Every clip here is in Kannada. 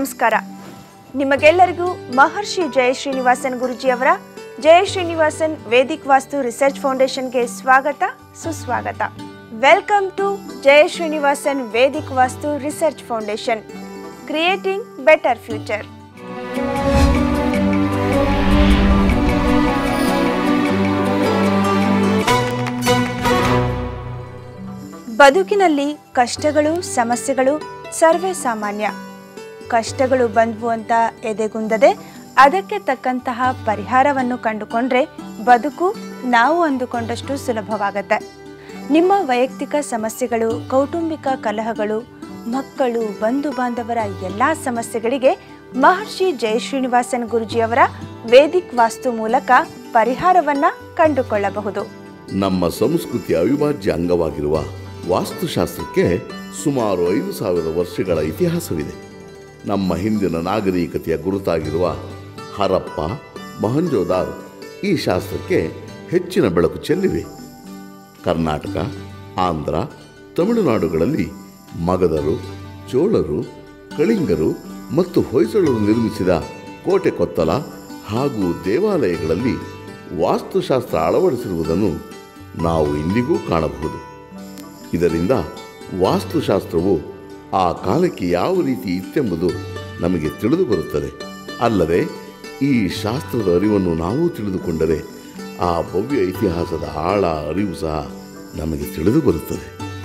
ನಮಸ್ಕಾರ ನಿಮಗೆಲ್ಲರಿಗೂ ಮಹರ್ಷಿ ಜಯ ಶ್ರೀನಿವಾಸನ್ ಗುರುಜಿಯವರ ಜಯ ಶ್ರೀನಿವಾಸನ್ ವೇದಿಕ್ ವಾಸ್ತು ರಿಸರ್ಚ್ ಫೌಂಡೇಶನ್ಗೆ ಸ್ವಾಗತ ಸುಸ್ವಾಗತ welcome to Jaya Srinivasan Vedic Vastu research foundation creating better future ಬದುಕಿನಲ್ಲಿ ಕಷ್ಟಗಳು ಸಮಸ್ಯೆಗಳು ಸರ್ವೇ ಸಾಮಾನ್ಯ ಕಷ್ಟಗಳು ಬಂದ್ವು ಅಂತ ಎದೆಗುಂದದೆ ಅದಕ್ಕೆ ತಕ್ಕಂತಹ ಪರಿಹಾರವನ್ನು ಕಂಡುಕೊಂಡ್ರೆ ಬದುಕು ನಾವು ಅಂದುಕೊಂಡಷ್ಟು ಸುಲಭವಾಗತ್ತೆ ನಿಮ್ಮ ವೈಯಕ್ತಿಕ ಸಮಸ್ಯೆಗಳು ಕೌಟುಂಬಿಕ ಕಲಹಗಳು ಮಕ್ಕಳು ಬಂಧು ಬಾಂಧವರ ಎಲ್ಲ ಸಮಸ್ಯೆಗಳಿಗೆ ಮಹರ್ಷಿ ಜಯ ಶ್ರೀನಿವಾಸನ್ ಗುರುಜಿಯವರ ವೇದಿಕ್ ವಾಸ್ತು ಮೂಲಕ ಪರಿಹಾರವನ್ನ ಕಂಡುಕೊಳ್ಳಬಹುದು ನಮ್ಮ ಸಂಸ್ಕೃತಿಯ ಅವಿಭಾಜ್ಯ ಅಂಗವಾಗಿರುವ ವಾಸ್ತುಶಾಸ್ತ್ರಕ್ಕೆ ಸುಮಾರು ಐದು ಸಾವಿರ ವರ್ಷಗಳ ಇತಿಹಾಸವಿದೆ ನಮ್ಮ ಹಿಂದಿನ ನಾಗರಿಕತೆಯ ಗುರುತಾಗಿರುವ ಹರಪ್ಪ ಮೊಹಂಜೋದಾರ್ ಈ ಶಾಸ್ತ್ರಕ್ಕೆ ಹೆಚ್ಚಿನ ಬೆಳಕು ಚೆಲ್ಲಿವೆ ಕರ್ನಾಟಕ ಆಂಧ್ರ ತಮಿಳುನಾಡುಗಳಲ್ಲಿ ಮಗಧರು ಚೋಳರು ಕಳಿಂಗರು ಮತ್ತು ಹೊಯ್ಸಳರು ನಿರ್ಮಿಸಿದ ಕೋಟೆ ಕೊತ್ತಲ ಹಾಗೂ ದೇವಾಲಯಗಳಲ್ಲಿ ವಾಸ್ತುಶಾಸ್ತ್ರ ಅಳವಡಿಸಿರುವುದನ್ನು ನಾವು ಇಂದಿಗೂ ಕಾಣಬಹುದು ಇದರಿಂದ ವಾಸ್ತುಶಾಸ್ತ್ರವು ಆ ಕಾಲಕ್ಕೆ ಯಾವ ರೀತಿ ಇತ್ತೆಂಬುದು ನಮಗೆ ತಿಳಿದು ಬರುತ್ತದೆ ಅಲ್ಲದೆ ಈ ಶಾಸ್ತ್ರದ ಅರಿವನ್ನು ನಾವು ತಿಳಿದುಕೊಂಡರೆ ಆ ಭವ್ಯ ಇತಿಹಾಸದ ಆಳ ಅರಿವು ಸಹ ನಮಗೆ ತಿಳಿದು ಬರುತ್ತದೆ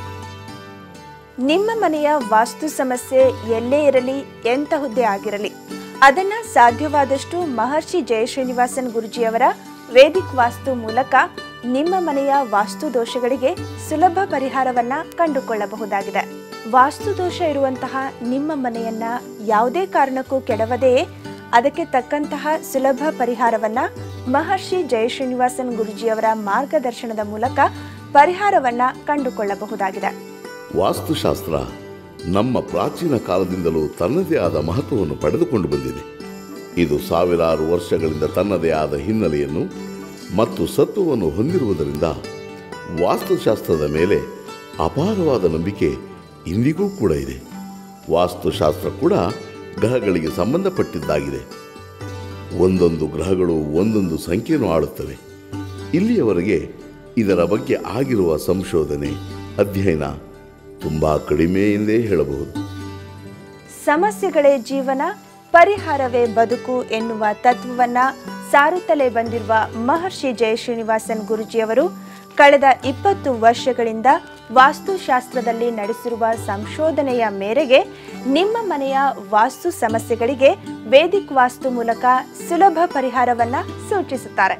ನಿಮ್ಮ ಮನೆಯ ವಾಸ್ತು ಸಮಸ್ಯೆ ಎಲ್ಲೇ ಇರಲಿ ಎಂತಹುದ್ದೇ ಆಗಿರಲಿ ಅದನ್ನ ಸಾಧ್ಯವಾದಷ್ಟು ಮಹರ್ಷಿ ಜಯ ಶ್ರೀನಿವಾಸನ್ ಗುರುಜಿಯವರ ವೇದಿಕ್ ವಾಸ್ತು ಮೂಲಕ ನಿಮ್ಮ ಮನೆಯ ವಾಸ್ತು ದೋಷಗಳಿಗೆ ಸುಲಭ ಪರಿಹಾರವನ್ನ ಕಂಡುಕೊಳ್ಳಬಹುದಾಗಿದೆ ವಾಸ್ತು ದೋಷ ಇರುವಂತಹ ನಿಮ್ಮ ಮನೆಯನ್ನ ಯಾವುದೇ ಕಾರಣಕ್ಕೂ ಕೆಡವದೆಯೇ ಅದಕ್ಕೆ ತಕ್ಕಂತಹ ಸುಲಭ ಪರಿಹಾರವನ್ನ ಮಹರ್ಷಿ ಜಯ ಶ್ರೀನಿವಾಸನ್ ಗುರುಜಿಯವರ ಮಾರ್ಗದರ್ಶನದ ಮೂಲಕ ಪರಿಹಾರವನ್ನ ಕಂಡುಕೊಳ್ಳಬಹುದಾಗಿದೆ ವಾಸ್ತುಶಾಸ್ತ್ರ ನಮ್ಮ ಪ್ರಾಚೀನ ಕಾಲದಿಂದಲೂ ತನ್ನದೇ ಆದ ಮಹತ್ವವನ್ನು ಪಡೆದುಕೊಂಡು ಬಂದಿದೆ ಇದು ಸಾವಿರಾರು ವರ್ಷಗಳಿಂದ ತನ್ನದೇ ಆದ ಹಿನ್ನೆಲೆಯನ್ನು ಮತ್ತು ಸತ್ವವನ್ನು ಹೊಂದಿರುವುದರಿಂದ ವಾಸ್ತುಶಾಸ್ತ್ರದ ಮೇಲೆ ಅಪಾರವಾದ ನಂಬಿಕೆ ಇಂದಿಗೂ ಕೂಡ ಇದೆ ವಾಸ್ತುಶಾಸ್ತ್ರ ಕೂಡ ಗ್ರಹಗಳಿಗೆ ಸಂಬಂಧಪಟ್ಟಿದ್ದಾಗಿದೆ ಒಂದೊಂದು ಗ್ರಹಗಳು ಒಂದೊಂದು ಸಂಖ್ಯೆಯನ್ನು ಆಳುತ್ತವೆ ಇಲ್ಲಿಯವರೆಗೆ ಇದರ ಬಗ್ಗೆ ಆಗಿರುವ ಸಂಶೋಧನೆ ಅಧ್ಯಯನ ತುಂಬ ಕಡಿಮೆ ಎಂದೇ ಹೇಳಬಹುದು ಸಮಸ್ಯೆಗಳೇ ಜೀವನ ಪರಿಹಾರವೇ ಬದುಕು ಎನ್ನುವ ತತ್ವವನ್ನ ಸಾರುತ್ತಲೇ ಬಂದಿರುವ ಮಹರ್ಷಿ ಜಯ ಶ್ರೀನಿವಾಸನ್ ಗುರುಜಿಯವರು ಕಳೆದ ಇಪ್ಪತ್ತು ವರ್ಷಗಳಿಂದ ವಾಸ್ತುಶಾಸ್ತ್ರದಲ್ಲಿ ನಡೆಸಿರುವ ಸಂಶೋಧನೆಯ ಮೇರೆಗೆ ನಿಮ್ಮ ಮನೆಯ ವಾಸ್ತು ಸಮಸ್ಯೆಗಳಿಗೆ ವೇದಿಕ್ ವಾಸ್ತು ಮೂಲಕ ಸುಲಭ ಪರಿಹಾರವನ್ನ ಸೂಚಿಸುತ್ತಾರೆ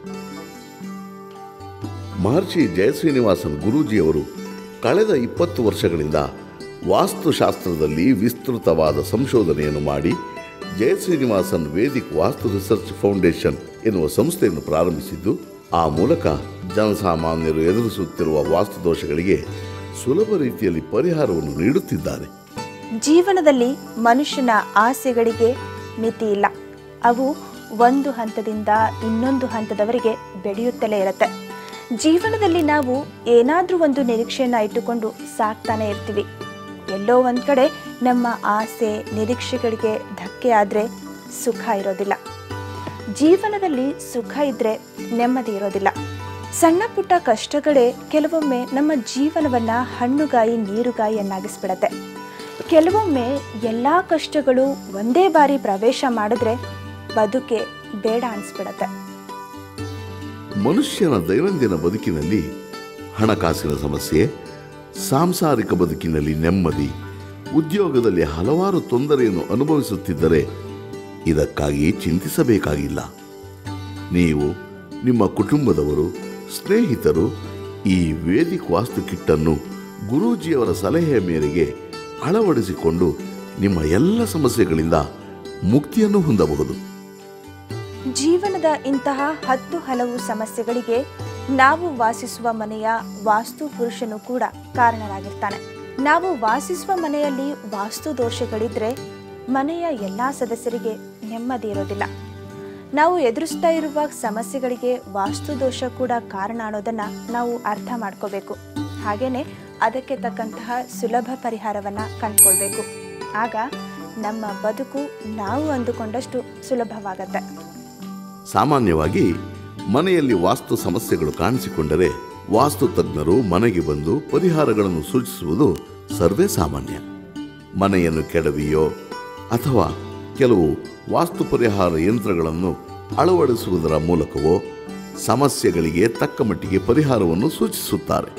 ಮಹರ್ಷಿ ಜಯಶ್ರೀನಿವಾಸನ್ ಗುರೂಜಿಯವರು ಕಳೆದ ಇಪ್ಪತ್ತು ವರ್ಷಗಳಿಂದ ವಾಸ್ತುಶಾಸ್ತ್ರದಲ್ಲಿ ವಿಸ್ತೃತವಾದ ಸಂಶೋಧನೆಯನ್ನು ಮಾಡಿ Jaya Srinivasan Vedic Vastu research foundation ಎನ್ನುವ ಸಂಸ್ಥೆಯನ್ನು ಪ್ರಾರಂಭಿಸಿದ್ದು ಆ ಮೂಲಕ ಜನಸಾಮಾನ್ಯರು ಎದುರಿಸುತ್ತಿರುವ ವಾಸ್ತು ದೋಷಗಳಿಗೆ ಸುಲಭ ರೀತಿಯಲ್ಲಿ ಪರಿಹಾರವನ್ನು ನೀಡುತ್ತಿದ್ದಾರೆ ಜೀವನದಲ್ಲಿ ಮನುಷ್ಯನ ಆಸೆಗಳಿಗೆ ಮಿತಿ ಇಲ್ಲ ಅವು ಒಂದು ಹಂತದಿಂದ ಇನ್ನೊಂದು ಹಂತದವರೆಗೆ ಬೆಳೆಯುತ್ತಲೇ ಇರುತ್ತೆ ಜೀವನದಲ್ಲಿ ನಾವು ಏನಾದರೂ ಒಂದು ನಿರೀಕ್ಷೆಯನ್ನ ಇಟ್ಟುಕೊಂಡು ಸಾಕ್ತಾನೆ ಇರ್ತೀವಿ ಎಲ್ಲೋ ಒಂದು ಕಡೆ ನಮ್ಮ ಆಸೆ ನಿರೀಕ್ಷೆಗಳಿಗೆ ಧಕ್ಕೆ ಆದರೆ ಸುಖ ಇರೋದಿಲ್ಲ ಜೀವನದಲ್ಲಿ ಸುಖ ಇದ್ರೆ ನೆಮ್ಮದಿ ಇರೋದಿಲ್ಲ ಸಣ್ಣ ಪುಟ್ಟ ಕಷ್ಟಗಳೇ ಕೆಲವೊಮ್ಮೆ ನಮ್ಮ ಜೀವನವನ್ನ ಹಣ್ಣುಗಾಯಿ ನೀರುಗಾಯಿಯನ್ನಾಗಿಸ್ಬಿಡತ್ತೆ ಕೆಲವೊಮ್ಮೆ ಎಲ್ಲ ಕಷ್ಟಗಳು ಒಂದೇ ಬಾರಿ ಪ್ರವೇಶ ಮಾಡಿದ್ರೆ ಬದುಕೆ ಬೇಡ ಅನಿಸ್ಬಿಡತ್ತೆ ಮನುಷ್ಯನ ದೈನಂದಿನ ಬದುಕಿನಲ್ಲಿ ಹಣಕಾಸಿನ ಸಮಸ್ಯೆ ಸಾಂಸಾರಿಕ ಬದುಕಿನಲ್ಲಿ ನೆಮ್ಮದಿ ಉದ್ಯೋಗದಲ್ಲಿ ಹಲವಾರು ತೊಂದರೆಯನ್ನು ಅನುಭವಿಸುತ್ತಿದ್ದರೆ ಇದಕ್ಕಾಗಿ ಚಿಂತಿಸಬೇಕಾಗಿಲ್ಲ ನೀವು ನಿಮ್ಮ ಕುಟುಂಬದವರು ಸ್ನೇಹಿತರು ಈ ವೇದಿಕ್ ವಾಸ್ತು ಕಿಟ್ಟನ್ನು ಗುರೂಜಿಯವರ ಸಲಹೆಯ ಮೇರೆಗೆ ಅಳವಡಿಸಿಕೊಂಡು ನಿಮ್ಮ ಎಲ್ಲ ಸಮಸ್ಯೆಗಳಿಂದ ಮುಕ್ತಿಯನ್ನು ಹೊಂದಬಹುದು ಜೀವನದ ಇಂತಹ ಹತ್ತು ಹಲವು ಸಮಸ್ಯೆಗಳಿಗೆ ನಾವು ವಾಸಿಸುವ ಮನೆಯ ವಾಸ್ತು ಪುರುಷನು ಕೂಡ ಕಾರಣರಾಗಿರ್ತಾನೆ ನಾವು ವಾಸಿಸುವ ಮನೆಯಲ್ಲಿ ವಾಸ್ತು ದೋಷಗಳಿದ್ರೆ ಮನೆಯ ಎಲ್ಲ ಸದಸ್ಯರಿಗೆ ನೆಮ್ಮದಿ ಇರೋದಿಲ್ಲ ನಾವು ಎದುರಿಸ್ತಾ ಇರುವ ಸಮಸ್ಯೆಗಳಿಗೆ ವಾಸ್ತು ದೋಷ ಕೂಡ ಕಾರಣ ಅನ್ನೋದನ್ನ ನಾವು ಅರ್ಥ ಮಾಡ್ಕೋಬೇಕು ಹಾಗೇನೆ ಅದಕ್ಕೆ ತಕ್ಕಂತಹ ಸುಲಭ ಪರಿಹಾರವನ್ನ ಕಂಡುಕೊಳ್ಬೇಕು ಆಗ ನಮ್ಮ ಬದುಕು ನಾವು ಅಂದುಕೊಂಡಷ್ಟು ಸುಲಭವಾಗತ್ತೆ ಸಾಮಾನ್ಯವಾಗಿ ಮನೆಯಲ್ಲಿ ವಾಸ್ತು ಸಮಸ್ಯೆಗಳು ಕಾಣಿಸಿಕೊಂಡರೆ ವಾಸ್ತು ತಜ್ಞರು ಮನೆಗೆ ಬಂದು ಪರಿಹಾರಗಳನ್ನು ಸೂಚಿಸುವುದು ಸರ್ವೇ ಸಾಮಾನ್ಯ ಮನೆಯನ್ನು ಕೆಡವಿಯೋ ಅಥವಾ ಕೆಲವು ವಾಸ್ತು ಪರಿಹಾರ ಯಂತ್ರಗಳನ್ನು ಅಳವಡಿಸುವುದರ ಮೂಲಕವೋ ಸಮಸ್ಯೆಗಳಿಗೆ ತಕ್ಕ ಮಟ್ಟಿಗೆ ಪರಿಹಾರವನ್ನು ಸೂಚಿಸುತ್ತಾರೆ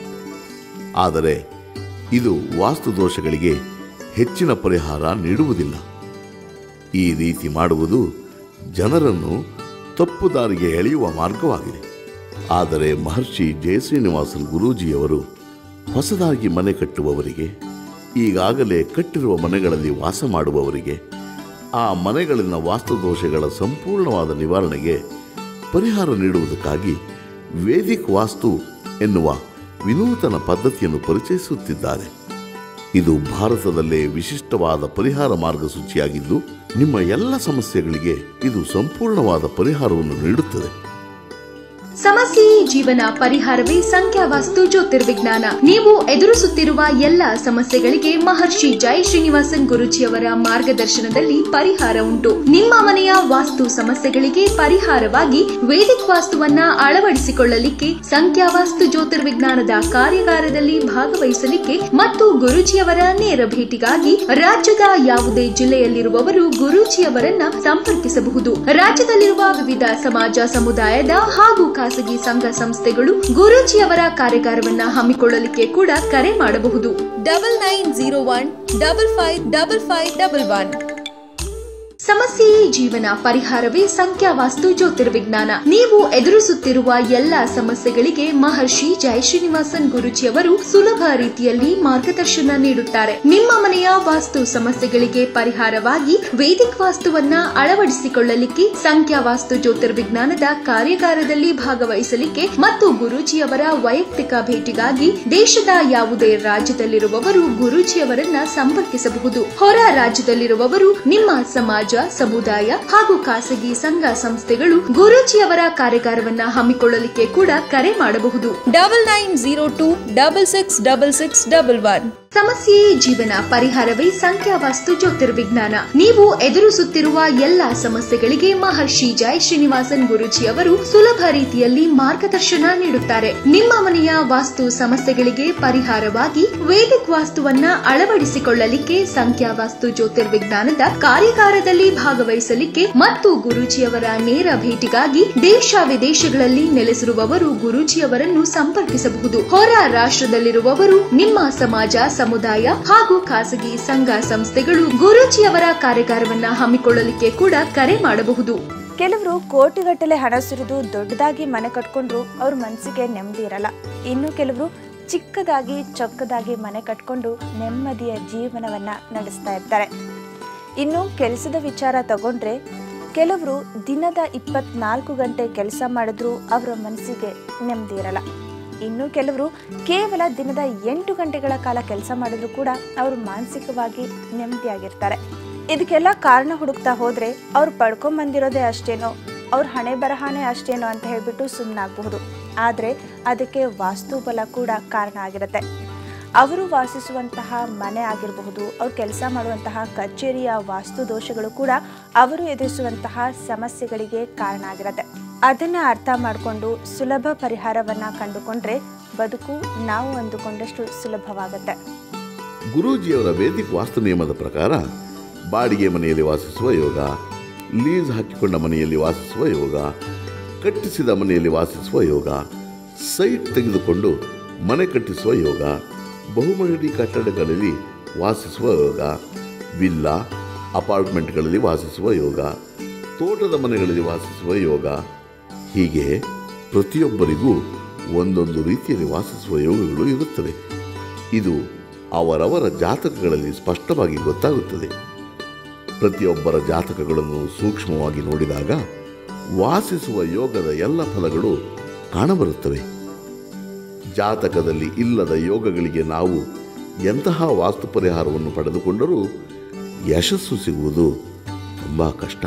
ಆದರೆ ಇದು ವಾಸ್ತು ದೋಷಗಳಿಗೆ ಹೆಚ್ಚಿನ ಪರಿಹಾರ ನೀಡುವುದಿಲ್ಲ ಈ ರೀತಿ ಮಾಡುವುದು ಜನರನ್ನು ತಪ್ಪು ದಾರಿಗೆ ಎಳೆಯುವ ಮಾರ್ಗವಾಗಿದೆ ಆದರೆ ಮಹರ್ಷಿ ಜಯಶ್ರೀನಿವಾಸನ್ ಗುರೂಜಿಯವರು ಹೊಸದಾಗಿ ಮನೆ ಕಟ್ಟುವವರಿಗೆ ಈಗಾಗಲೇ ಕಟ್ಟಿರುವ ಮನೆಗಳಲ್ಲಿ ವಾಸ ಮಾಡುವವರಿಗೆ ಆ ಮನೆಗಳಲ್ಲಿನ ವಾಸ್ತುದೋಷಗಳ ಸಂಪೂರ್ಣವಾದ ನಿವಾರಣೆಗೆ ಪರಿಹಾರ ನೀಡುವುದಕ್ಕಾಗಿ ವೇದಿಕ್ ವಾಸ್ತು ಎನ್ನುವ ವಿನೂತನ ಪದ್ಧತಿಯನ್ನು ಪರಿಚಯಿಸುತ್ತಿದ್ದಾರೆ ಇದು ಭಾರತದಲ್ಲೇ ವಿಶಿಷ್ಟವಾದ ಪರಿಹಾರ ಮಾರ್ಗಸೂಚಿಯಾಗಿದ್ದು ನಿಮ್ಮ ಎಲ್ಲ ಸಮಸ್ಯೆಗಳಿಗೆ ಇದು ಸಂಪೂರ್ಣವಾದ ಪರಿಹಾರವನ್ನು ನೀಡುತ್ತದೆ ಸಮಸ್ಯೆಯೇ ಜೀವನ ಪರಿಹಾರವೇ ಸಂಖ್ಯಾವಾಸ್ತು ಜ್ಯೋತಿರ್ವಿಜ್ಞಾನ ನೀವು ಎದುರಿಸುತ್ತಿರುವ ಎಲ್ಲ ಸಮಸ್ಯೆಗಳಿಗೆ ಮಹರ್ಷಿ ಜೈ ಶ್ರೀನಿವಾಸನ್ ಗುರುಜಿಯವರ ಮಾರ್ಗದರ್ಶನದಲ್ಲಿ ಪರಿಹಾರ ಉಂಟು ನಿಮ್ಮ ಮನೆಯ ವಾಸ್ತು ಸಮಸ್ಯೆಗಳಿಗೆ ಪರಿಹಾರವಾಗಿ ವೇದಿಕ್ ವಾಸ್ತುವನ್ನ ಅಳವಡಿಸಿಕೊಳ್ಳಲಿಕ್ಕೆ ಸಂಖ್ಯಾವಾಸ್ತು ಜ್ಯೋತಿರ್ವಿಜ್ಞಾನದ ಕಾರ್ಯಾಗಾರದಲ್ಲಿ ಭಾಗವಹಿಸಲಿಕ್ಕೆ ಮತ್ತು ಗುರುಜಿಯವರ ನೇರ ಭೇಟಿಗಾಗಿ ರಾಜ್ಯದ ಯಾವುದೇ ಜಿಲ್ಲೆಯಲ್ಲಿರುವವರು ಗುರೂಜಿಯವರನ್ನ ಸಂಪರ್ಕಿಸಬಹುದು ರಾಜ್ಯದಲ್ಲಿರುವ ವಿವಿಧ ಸಮಾಜ ಸಮುದಾಯದ ಹಾಗೂ ಖಾಸಗಿ ಸಂಘ ಸಂಸ್ಥೆಗಳು ಗುರೂಜಿಯವರ ಕಾರ್ಯಾಗಾರವನ್ನ ಹಮ್ಮಿಕೊಳ್ಳಲಿಕ್ಕೆ ಕೂಡ ಕರೆ ಮಾಡಬಹುದು double nine zero one double five double five double one ಸಮಸ್ಯೆಯೇ ಜೀವನ ಪರಿಹಾರವೇ ಸಂಖ್ಯಾವಾಸ್ತು ಜ್ಯೋತಿರ್ವಿಜ್ಞಾನ ನೀವು ಎದುರಿಸುತ್ತಿರುವ ಎಲ್ಲ ಸಮಸ್ಯೆಗಳಿಗೆ ಮಹರ್ಷಿ ಜೈ ಶ್ರೀನಿವಾಸನ್ ಗುರುಜಿಯವರು ಸುಲಭ ರೀತಿಯಲ್ಲಿ ಮಾರ್ಗದರ್ಶನ ನೀಡುತ್ತಾರೆ ನಿಮ್ಮ ಮನೆಯ ವಾಸ್ತು ಸಮಸ್ಯೆಗಳಿಗೆ ಪರಿಹಾರವಾಗಿ ವೇದಿಕ್ ವಾಸ್ತುವನ್ನ ಅಳವಡಿಸಿಕೊಳ್ಳಲಿಕ್ಕೆ ಸಂಖ್ಯಾವಾಸ್ತು ಜ್ಯೋತಿರ್ವಿಜ್ಞಾನದ ಕಾರ್ಯಾಗಾರದಲ್ಲಿ ಭಾಗವಹಿಸಲಿಕ್ಕೆ ಮತ್ತು ಗುರೂಜಿಯವರ ವೈಯಕ್ತಿಕ ಭೇಟಿಗಾಗಿ ದೇಶದ ಯಾವುದೇ ರಾಜ್ಯದಲ್ಲಿರುವವರು ಗುರೂಜಿಯವರನ್ನ ಸಂಪರ್ಕಿಸಬಹುದು ಹೊರ ರಾಜ್ಯದಲ್ಲಿರುವವರು ನಿಮ್ಮ ಸಮಾಜ ಸಮುದಾಯ ಹಾಗೂ ಖಾಸಗಿ ಸಂಘ ಸಂಸ್ಥೆಗಳು ಗುರೂಜಿಯವರ ಕಾರ್ಯಾಗಾರವನ್ನ ಹಮ್ಮಿಕೊಳ್ಳಲಿಕ್ಕೆ ಕೂಡ ಕರೆ ಮಾಡಬಹುದು double nine zero two double six double six double one ಸಮಸ್ಯೆಯೇ ಜೀವನ ಪರಿಹಾರವೇ ಸಂಖ್ಯಾವಾಸ್ತು ಜ್ಯೋತಿರ್ವಿಜ್ಞಾನ ನೀವು ಎದುರಿಸುತ್ತಿರುವ ಎಲ್ಲ ಸಮಸ್ಯೆಗಳಿಗೆ ಮಹರ್ಷಿ ಜೈ ಶ್ರೀನಿವಾಸನ್ ಗುರುಜಿ ಅವರು ಸುಲಭ ರೀತಿಯಲ್ಲಿ ಮಾರ್ಗದರ್ಶನ ನೀಡುತ್ತಾರೆ ನಿಮ್ಮ ಮನೆಯ ವಾಸ್ತು ಸಮಸ್ಯೆಗಳಿಗೆ ಪರಿಹಾರವಾಗಿ ವೇದಿಕ್ ವಾಸ್ತುವನ್ನ ಅಳವಡಿಸಿಕೊಳ್ಳಲಿಕ್ಕೆ ಸಂಖ್ಯಾವಾಸ್ತು ಜ್ಯೋತಿರ್ವಿಜ್ಞಾನದ ಕಾರ್ಯಾಗಾರದಲ್ಲಿ ಭಾಗವಹಿಸಲಿಕ್ಕೆ ಮತ್ತು ಗುರೂಜಿಯವರ ನೇರ ಭೇಟಿಗಾಗಿ ದೇಶ ವಿದೇಶಗಳಲ್ಲಿ ನೆಲೆಸಿರುವವರು ಗುರೂಜಿಯವರನ್ನು ಸಂಪರ್ಕಿಸಬಹುದು ಹೊರ ರಾಷ್ಟ್ರದಲ್ಲಿರುವವರು ನಿಮ್ಮ ಸಮಾಜ ಸಮುದಾಯ ಹಾಗೂ ಖಾಸಗಿ ಸಂಘ ಸಂಸ್ಥೆಗಳು ಗುರೂಜಿಯವರ ಕಾರ್ಯಾಗಾರವನ್ನ ಹಮ್ಮಿಕೊಳ್ಳಲಿಕ್ಕೆ ಕೂಡ ಕರೆ ಮಾಡಬಹುದು ಕೆಲವರು ಕೋಟಿಗಟ್ಟಲೆ ಹಣ ಸುರಿದು ದೊಡ್ಡದಾಗಿ ಮನೆ ಕಟ್ಕೊಂಡ್ರು ಅವ್ರ ಮನಸ್ಸಿಗೆ ನೆಮ್ಮದಿ ಇರಲ್ಲ ಇನ್ನು ಕೆಲವರು ಚಿಕ್ಕದಾಗಿ ಚೊಕ್ಕದಾಗಿ ಮನೆ ಕಟ್ಕೊಂಡು ನೆಮ್ಮದಿಯ ಜೀವನವನ್ನ ನಡೆಸ್ತಾ ಇರ್ತಾರೆ ಇನ್ನು ಕೆಲಸದ ವಿಚಾರ ತಗೊಂಡ್ರೆ ಕೆಲವರು ದಿನದ ಇಪ್ಪತ್ನಾಲ್ಕು ಗಂಟೆ ಕೆಲಸ ಮಾಡಿದ್ರೂ ಅವರ ಮನಸ್ಸಿಗೆ ನೆಮ್ಮದಿ ಇರಲ್ಲ ಇನ್ನು ಕೆಲವರು ಕೇವಲ ದಿನದ ಎಂಟು ಗಂಟೆಗಳ ಕಾಲ ಕೆಲಸ ಮಾಡಿದ್ರು ಕೂಡ ಅವರು ಮಾನಸಿಕವಾಗಿ ನೆಮ್ಮದಿಯಾಗಿರ್ತಾರೆ ಇದಕ್ಕೆಲ್ಲ ಕಾರಣ ಹುಡುಕ್ತಾ ಹೋದ್ರೆ ಅವ್ರು ಪಡ್ಕೊಂಬಂದಿರೋದೇ ಅಷ್ಟೇನೋ ಅವ್ರ ಹಣೆ ಬರಹಾನೇ ಅಷ್ಟೇನೋ ಅಂತ ಹೇಳ್ಬಿಟ್ಟು ಸುಮ್ಮನಾಗಬಹುದು ಆದರೆ ಅದಕ್ಕೆ ವಾಸ್ತುಬಲ ಕೂಡ ಕಾರಣ ಆಗಿರುತ್ತೆ ಅವರು ವಾಸಿಸುವಂತಹ ಮನೆ ಆಗಿರಬಹುದು ಅವ್ರು ಕೆಲಸ ಮಾಡುವಂತಹ ಕಚೇರಿಯ ವಾಸ್ತು ದೋಷಗಳು ಕೂಡ ಅವರು ಎದುರಿಸುವಂತಹ ಸಮಸ್ಯೆಗಳಿಗೆ ಕಾರಣ ಆಗಿರುತ್ತೆ ಅದನ್ನ ಅರ್ಥ ಮಾಡಿಕೊಂಡು ಸುಲಭ ಪರಿಹಾರವನ್ನ ಕಂಡುಕೊಂಡ್ರೆ ಬದುಕು ನಾವು ಅಂದುಕೊಂಡಷ್ಟು ಸುಲಭವಾಗುತ್ತೆ ಗುರೂಜಿಯವರ ವೇದಿಕ್ ವಾಸ್ತು ನಿಯಮದ ಪ್ರಕಾರ ಬಾಡಿಗೆ ಮನೆಯಲ್ಲಿ ವಾಸಿಸುವ ಯೋಗ ಲೀಸ್ ಹಾಕಿಕೊಂಡ ಮನೆಯಲ್ಲಿ ವಾಸಿಸುವ ಯೋಗ ಕಟ್ಟಿಸಿದ ಮನೆಯಲ್ಲಿ ವಾಸಿಸುವ ಯೋಗ ಸೈಟ್ ತೆಗೆದುಕೊಂಡು ಮನೆ ಕಟ್ಟಿಸುವ ಯೋಗ ಬಹುಮಹಡಿ ಕಟ್ಟಡಗಳಲ್ಲಿ ವಾಸಿಸುವ ಯೋಗ ವಿಲ್ಲಾ ಅಪಾರ್ಟ್ಮೆಂಟ್ಗಳಲ್ಲಿ ವಾಸಿಸುವ ಯೋಗ ತೋಟದ ಮನೆಗಳಲ್ಲಿ ವಾಸಿಸುವ ಯೋಗ ಹೀಗೆ ಪ್ರತಿಯೊಬ್ಬರಿಗೂ ಒಂದೊಂದು ರೀತಿಯಲ್ಲಿ ವಾಸಿಸುವ ಯೋಗಗಳು ಇರುತ್ತವೆ ಇದು ಅವರವರ ಜಾತಕಗಳಲ್ಲಿ ಸ್ಪಷ್ಟವಾಗಿ ಗೊತ್ತಾಗುತ್ತದೆ ಪ್ರತಿಯೊಬ್ಬರ ಜಾತಕಗಳನ್ನು ಸೂಕ್ಷ್ಮವಾಗಿ ನೋಡಿದಾಗ ವಾಸಿಸುವ ಯೋಗದ ಎಲ್ಲ ಫಲಗಳು ಕಾಣಬರುತ್ತವೆ ಜಾತಕದಲ್ಲಿ ಇಲ್ಲದ ಯೋಗಗಳಿಗೆ ನಾವು ಎಂತಹ ವಾಸ್ತು ಪರಿಹಾರವನ್ನು ಪಡೆದುಕೊಂಡರೂ ಯಶಸ್ಸು ಸಿಗುವುದು ತುಂಬ ಕಷ್ಟ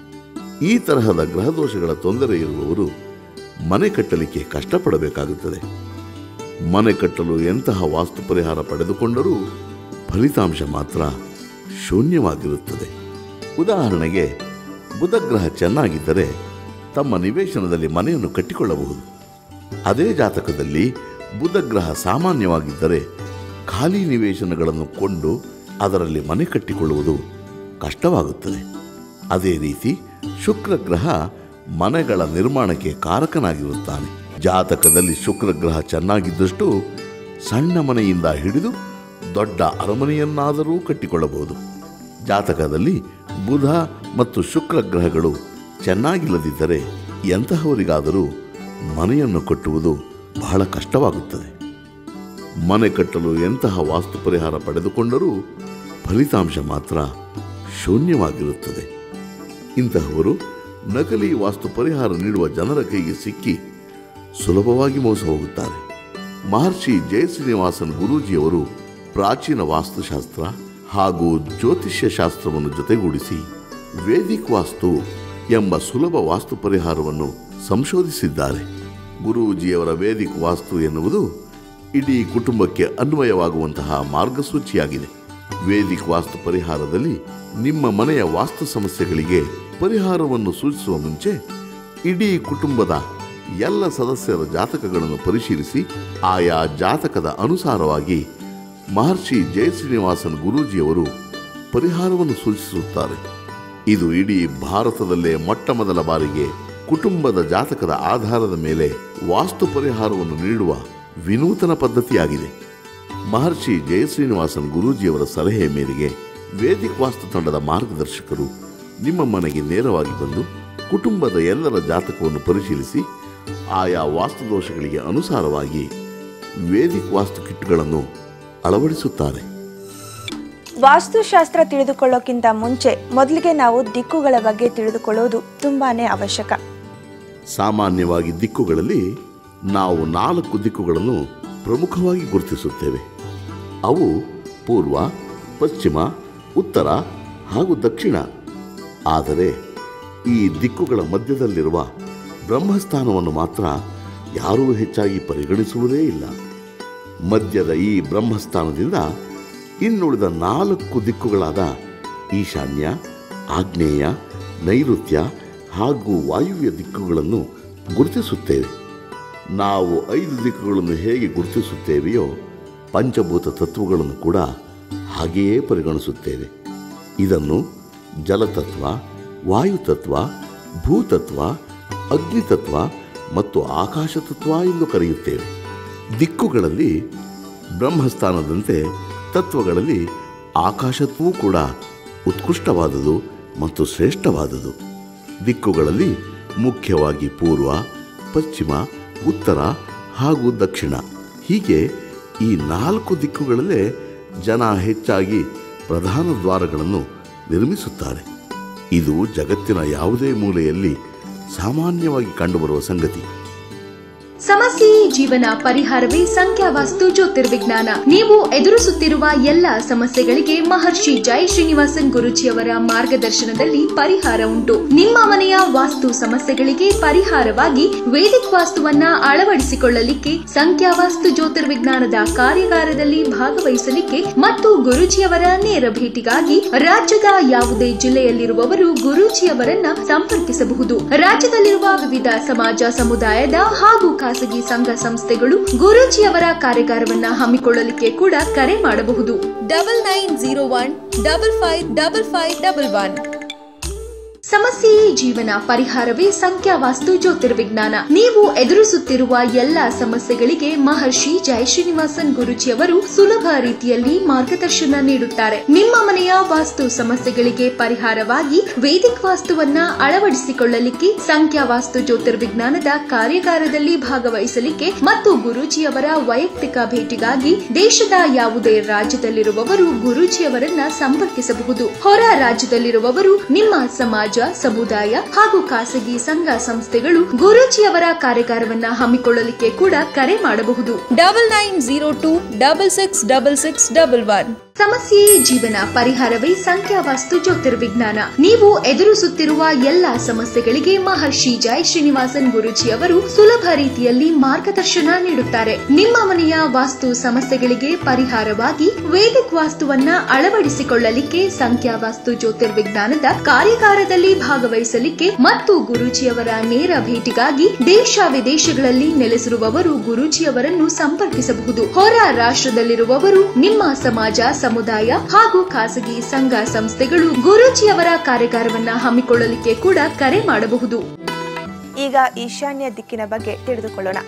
ಈ ತರಹದ ಗ್ರಹದೋಷಗಳ ತೊಂದರೆ ಇರುವವರು ಮನೆ ಕಟ್ಟಲಿಕ್ಕೆ ಕಷ್ಟಪಡಬೇಕಾಗುತ್ತದೆ ಮನೆ ಕಟ್ಟಲು ಎಂತಹ ವಾಸ್ತು ಪರಿಹಾರ ಪಡೆದುಕೊಂಡರೂ ಫಲಿತಾಂಶ ಮಾತ್ರ ಶೂನ್ಯವಾಗಿರುತ್ತದೆ ಉದಾಹರಣೆಗೆ ಬುಧಗ್ರಹ ಚೆನ್ನಾಗಿದ್ದರೆ ತಮ್ಮ ನಿವೇಶನದಲ್ಲಿ ಮನೆಯನ್ನು ಕಟ್ಟಿಕೊಳ್ಳಬಹುದು ಅದೇ ಜಾತಕದಲ್ಲಿ ಬುಧಗ್ರಹ ಸಾಮಾನ್ಯವಾಗಿದ್ದರೆ ಖಾಲಿ ನಿವೇಶನಗಳನ್ನು ಕೊಂಡು ಅದರಲ್ಲಿ ಮನೆ ಕಟ್ಟಿಕೊಳ್ಳುವುದು ಕಷ್ಟವಾಗುತ್ತದೆ ಅದೇ ರೀತಿ ಶುಕ್ರ ಗ್ರಹ ಮನೆಗಳ ನಿರ್ಮಾಣಕ್ಕೆ ಕಾರಕನಾಗಿರುತ್ತಾನೆ ಜಾತಕದಲ್ಲಿ ಶುಕ್ರ ಗ್ರಹ ಚೆನ್ನಾಗಿದ್ದಷ್ಟು ಸಣ್ಣ ಮನೆಯಿಂದ ಹಿಡಿದು ದೊಡ್ಡ ಅರಮನೆಯನ್ನಾದರೂ ಕಟ್ಟಿಕೊಳ್ಳಬಹುದು ಜಾತಕದಲ್ಲಿ ಬುಧ ಮತ್ತು ಶುಕ್ರ ಗ್ರಹಗಳು ಚೆನ್ನಾಗಿಲ್ಲದಿದ್ದರೆ ಎಂತಹವರಿಗಾದರೂ ಮನೆಯನ್ನು ಕಟ್ಟುವುದು ಬಹಳ ಕಷ್ಟವಾಗುತ್ತದೆ ಮನೆ ಕಟ್ಟಲು ಎಂತಹ ವಾಸ್ತು ಪರಿಹಾರ ಪಡೆದುಕೊಂಡರೂ ಫಲಿತಾಂಶ ಮಾತ್ರ ಶೂನ್ಯವಾಗಿರುತ್ತದೆ ಇಂತಹವರು ನಕಲಿ ವಾಸ್ತು ಪರಿಹಾರ ನೀಡುವ ಜನರ ಕೈಗೆ ಸಿಕ್ಕಿ ಸುಲಭವಾಗಿ ಮೋಸ ಹೋಗುತ್ತಾರೆ ಮಹರ್ಷಿ ಜಯಶ್ರೀನಿವಾಸನ್ ಗುರೂಜಿಯವರು ಪ್ರಾಚೀನ ವಾಸ್ತುಶಾಸ್ತ್ರ ಹಾಗೂ ಜ್ಯೋತಿಷ್ಯ ಶಾಸ್ತ್ರವನ್ನು ಜೊತೆಗೂಡಿಸಿ ವೇದಿಕ್ ವಾಸ್ತು ಎಂಬ ಸುಲಭ ವಾಸ್ತು ಪರಿಹಾರವನ್ನು ಸಂಶೋಧಿಸಿದ್ದಾರೆ ಗುರೂಜಿಯವರ ವೇದಿಕ್ ವಾಸ್ತು ಎನ್ನುವುದು ಇಡೀ ಕುಟುಂಬಕ್ಕೆ ಅನ್ವಯವಾಗುವಂತಹ ಮಾರ್ಗಸೂಚಿಯಾಗಿದೆ ವೇದಿಕ್ ವಾಸ್ತು ಪರಿಹಾರದಲ್ಲಿ ನಿಮ್ಮ ಮನೆಯ ವಾಸ್ತು ಸಮಸ್ಯೆಗಳಿಗೆ ಪರಿಹಾರವನ್ನು ಸೂಚಿಸುವ ಮುಂಚೆ ಇಡೀ ಕುಟುಂಬದ ಎಲ್ಲ ಸದಸ್ಯರ ಜಾತಕಗಳನ್ನು ಪರಿಶೀಲಿಸಿ ಆಯಾ ಜಾತಕದ ಅನುಸಾರವಾಗಿ ಮಹರ್ಷಿ ಜಯಶ್ರೀನಿವಾಸನ್ ಗುರೂಜಿಯವರು ಪರಿಹಾರವನ್ನು ಸೂಚಿಸುತ್ತಾರೆ ಇದು ಇಡೀ ಭಾರತದಲ್ಲೇ ಮೊಟ್ಟ ಮೊದಲ ಬಾರಿಗೆ ಕುಟುಂಬದ ಜಾತಕದ ಆಧಾರದ ಮೇಲೆ ವಾಸ್ತು ಪರಿಹಾರವನ್ನು ನೀಡುವ ವಿನೂತನ ಪದ್ಧತಿಯಾಗಿದೆ ಮಹರ್ಷಿ ಜಯಶ್ರೀನಿವಾಸನ್ ಗುರೂಜಿಯವರ ಸಲಹೆಯ ಮೇರೆಗೆ ವೇದಿಕ್ ವಾಸ್ತು ತಂಡದ ಮಾರ್ಗದರ್ಶಕರು ನಿಮ್ಮ ಮನೆಗೆ ನೇರವಾಗಿ ಬಂದು ಕುಟುಂಬದ ಎಲ್ಲರ ಜಾತಕವನ್ನು ಪರಿಶೀಲಿಸಿ ಆಯಾ ವಾಸ್ತು ದೋಷಗಳಿಗೆ ಅನುಸಾರವಾಗಿ ವೇದಿಕ್ ವಾಸ್ತು ಕಿಟ್ಗಳನ್ನು ಅಳವಡಿಸುತ್ತಾರೆ ವಾಸ್ತುಶಾಸ್ತ್ರ ತಿಳಿದುಕೊಳ್ಳೋಕ್ಕಿಂತ ಮುಂಚೆ ಮೊದಲಿಗೆ ನಾವು ದಿಕ್ಕುಗಳ ಬಗ್ಗೆ ತಿಳಿದುಕೊಳ್ಳೋದು ತುಂಬಾನೇ ಅವಶ್ಯಕ ಸಾಮಾನ್ಯವಾಗಿ ದಿಕ್ಕುಗಳಲ್ಲಿ ನಾವು ನಾಲ್ಕು ದಿಕ್ಕುಗಳನ್ನು ಪ್ರಮುಖವಾಗಿ ಗುರುತಿಸುತ್ತೇವೆ ಅವು ಪೂರ್ವ ಪಶ್ಚಿಮ ಉತ್ತರ ಹಾಗೂ ದಕ್ಷಿಣ ಆದರೆ ಈ ದಿಕ್ಕುಗಳ ಮಧ್ಯದಲ್ಲಿರುವ ಬ್ರಹ್ಮಸ್ಥಾನವನ್ನು ಮಾತ್ರ ಯಾರೂ ಹೆಚ್ಚಾಗಿ ಪರಿಗಣಿಸುವುದೇ ಇಲ್ಲ ಮಧ್ಯದ ಈ ಬ್ರಹ್ಮಸ್ಥಾನದಿಂದ ಇನ್ನುಳಿದ ನಾಲ್ಕು ದಿಕ್ಕುಗಳಾದ ಈಶಾನ್ಯ ಆಗ್ನೇಯ ನೈಋತ್ಯ ಹಾಗೂ ವಾಯುವ್ಯ ದಿಕ್ಕುಗಳನ್ನು ಗುರುತಿಸುತ್ತೇವೆ ನಾವು ಐದು ದಿಕ್ಕುಗಳನ್ನು ಹೇಗೆ ಗುರುತಿಸುತ್ತೇವೆಯೋ ಪಂಚಭೂತ ತತ್ವಗಳನ್ನು ಕೂಡ ಹಾಗೆಯೇ ಪರಿಗಣಿಸುತ್ತೇವೆ ಇದನ್ನು ಜಲತತ್ವ ವಾಯುತತ್ವ ಭೂತತ್ವ ಅಗ್ನಿತತ್ವ ಮತ್ತು ಆಕಾಶ ತತ್ವ ಎಂದು ಕರೆಯುತ್ತೇವೆ ದಿಕ್ಕುಗಳಲ್ಲಿ ಬ್ರಹ್ಮಸ್ಥಾನದಂತೆ ತತ್ವಗಳಲ್ಲಿ ಆಕಾಶತ್ವೂ ಕೂಡ ಉತ್ಕೃಷ್ಟವಾದುದು ಮತ್ತು ಶ್ರೇಷ್ಠವಾದುದು ದಿಕ್ಕುಗಳಲ್ಲಿ ಮುಖ್ಯವಾಗಿ ಪೂರ್ವ ಪಶ್ಚಿಮ ಉತ್ತರ ಹಾಗೂ ದಕ್ಷಿಣ ಹೀಗೆ ಈ ನಾಲ್ಕು ದಿಕ್ಕುಗಳಲ್ಲೇ ಜನ ಹೆಚ್ಚಾಗಿ ಪ್ರಧಾನ ದ್ವಾರಗಳನ್ನು ನಿರ್ಮಿಸುತ್ತಾರೆ ಇದು ಜಗತ್ತಿನ ಯಾವುದೇ ಮೂಲೆಯಲ್ಲಿ ಸಾಮಾನ್ಯವಾಗಿ ಕಂಡುಬರುವ ಸಂಗತಿ ಸಮಸ್ಯೆಯೇ ಜೀವನ ಪರಿಹಾರವೇ ಸಂಖ್ಯಾವಾಸ್ತು ಜ್ಯೋತಿರ್ವಿಜ್ಞಾನ ನೀವು ಎದುರಿಸುತ್ತಿರುವ ಎಲ್ಲ ಸಮಸ್ಯೆಗಳಿಗೆ ಮಹರ್ಷಿ ಜೈ ಶ್ರೀನಿವಾಸನ್ ಗುರುಜಿಯವರ ಮಾರ್ಗದರ್ಶನದಲ್ಲಿ ಪರಿಹಾರ ಉಂಟು ನಿಮ್ಮ ಮನೆಯ ವಾಸ್ತು ಸಮಸ್ಯೆಗಳಿಗೆ ಪರಿಹಾರವಾಗಿ ವೇದಿಕ್ ವಾಸ್ತುವನ್ನ ಅಳವಡಿಸಿಕೊಳ್ಳಲಿಕ್ಕೆ ಸಂಖ್ಯಾವಾಸ್ತು ಜ್ಯೋತಿರ್ವಿಜ್ಞಾನದ ಕಾರ್ಯಾಗಾರದಲ್ಲಿ ಭಾಗವಹಿಸಲಿಕ್ಕೆ ಮತ್ತು ಗುರುಜಿಯವರ ನೇರ ಭೇಟಿಗಾಗಿ ರಾಜ್ಯದ ಯಾವುದೇ ಜಿಲ್ಲೆಯಲ್ಲಿರುವವರು ಗುರೂಜಿಯವರನ್ನ ಸಂಪರ್ಕಿಸಬಹುದು ರಾಜ್ಯದಲ್ಲಿರುವ ವಿವಿಧ ಸಮಾಜ ಸಮುದಾಯದ ಹಾಗೂ ಖಾಸಗಿ ಸಂಘ ಸಂಸ್ಥೆಗಳು ಗುರೂಜಿಯವರ ಕಾರ್ಯಾಗಾರವನ್ನ ಹಮ್ಮಿಕೊಳ್ಳಲಿಕ್ಕೆ ಕೂಡ ಕರೆ ಮಾಡಬಹುದು double nine zero one double five double five double one ಸಮಸ್ಯೆಯೇ ಜೀವನ ಪರಿಹಾರವೇ ಸಂಖ್ಯಾವಾಸ್ತು ಜ್ಯೋತಿರ್ವಿಜ್ಞಾನ ನೀವು ಎದುರಿಸುತ್ತಿರುವ ಎಲ್ಲ ಸಮಸ್ಯೆಗಳಿಗೆ ಮಹರ್ಷಿ ಜಯ ಶ್ರೀನಿವಾಸನ್ ಗುರುಜಿಯವರು ಸುಲಭ ರೀತಿಯಲ್ಲಿ ಮಾರ್ಗದರ್ಶನ ನೀಡುತ್ತಾರೆ ನಿಮ್ಮ ಮನೆಯ ವಾಸ್ತು ಸಮಸ್ಯೆಗಳಿಗೆ ಪರಿಹಾರವಾಗಿ ವೇದಿಕ್ ವಾಸ್ತುವನ್ನ ಅಳವಡಿಸಿಕೊಳ್ಳಲಿಕ್ಕೆ ಸಂಖ್ಯಾವಾಸ್ತು ಜ್ಯೋತಿರ್ವಿಜ್ಞಾನದ ಕಾರ್ಯಾಗಾರದಲ್ಲಿ ಭಾಗವಹಿಸಲಿಕ್ಕೆ ಮತ್ತು ಗುರೂಜಿಯವರ ವೈಯಕ್ತಿಕ ಭೇಟಿಗಾಗಿ ದೇಶದ ಯಾವುದೇ ರಾಜ್ಯದಲ್ಲಿರುವವರು ಗುರೂಜಿಯವರನ್ನ ಸಂಪರ್ಕಿಸಬಹುದು ಹೊರ ರಾಜ್ಯದಲ್ಲಿರುವವರು ನಿಮ್ಮ ಸಮಾಜ ಸಮುದಾಯ ಹಾಗೂ ಖಾಸಗಿ ಸಂಘ ಸಂಸ್ಥೆಗಳು ಗುರೂಜಿಯವರ ಕಾರ್ಯಾಗಾರವನ್ನ ಹಮ್ಮಿಕೊಳ್ಳಲಿಕ್ಕೆ ಕೂಡ ಕರೆ ಮಾಡಬಹುದು double nine zero two double six double six double one ಸಮಸ್ಯೆಯೇ ಜೀವನ ಪರಿಹಾರವೇ ಸಂಖ್ಯಾವಾಸ್ತು ಜ್ಯೋತಿರ್ವಿಜ್ಞಾನ ನೀವು ಎದುರಿಸುತ್ತಿರುವ ಎಲ್ಲಾ ಸಮಸ್ಯೆಗಳಿಗೆ ಮಹರ್ಷಿ ಜೈ ಶ್ರೀನಿವಾಸನ್ ಗುರುಜಿ ಅವರು ಸುಲಭ ರೀತಿಯಲ್ಲಿ ಮಾರ್ಗದರ್ಶನ ನೀಡುತ್ತಾರೆ ನಿಮ್ಮ ಮನೆಯ ವಾಸ್ತು ಸಮಸ್ಯೆಗಳಿಗೆ ಪರಿಹಾರವಾಗಿ ವೇದಿಕ್ ವಾಸ್ತುವನ್ನ ಅಳವಡಿಸಿಕೊಳ್ಳಲಿಕ್ಕೆ ಸಂಖ್ಯಾವಾಸ್ತು ಜ್ಯೋತಿರ್ವಿಜ್ಞಾನದ ಕಾರ್ಯಾಗಾರದಲ್ಲಿ ಭಾಗವಹಿಸಲಿಕ್ಕೆ ಮತ್ತು ಗುರೂಜಿಯವರ ನೇರ ಭೇಟಿಗಾಗಿ ದೇಶ ವಿದೇಶಗಳಲ್ಲಿ ನೆಲೆಸಿರುವವರು ಗುರೂಜಿಯವರನ್ನು ಸಂಪರ್ಕಿಸಬಹುದು ಹೊರ ರಾಷ್ಟ್ರದಲ್ಲಿರುವವರು ನಿಮ್ಮ ಸಮಾಜ ಸಮುದಾಯ ಹಾಗೂ ಖಾಸಗಿ ಸಂಘ ಸಂಸ್ಥೆಗಳು ಗುರೂಜಿಯವರ ಕಾರ್ಯಾಗಾರವನ್ನ ಹಮ್ಮಿಕೊಳ್ಳಲಿಕ್ಕೆ ಕೂಡ ಕರೆ ಮಾಡಬಹುದು ಈಗ ಈಶಾನ್ಯ ದಿಕ್ಕಿನ ಬಗ್ಗೆ ತಿಳಿದುಕೊಳ್ಳೋಣ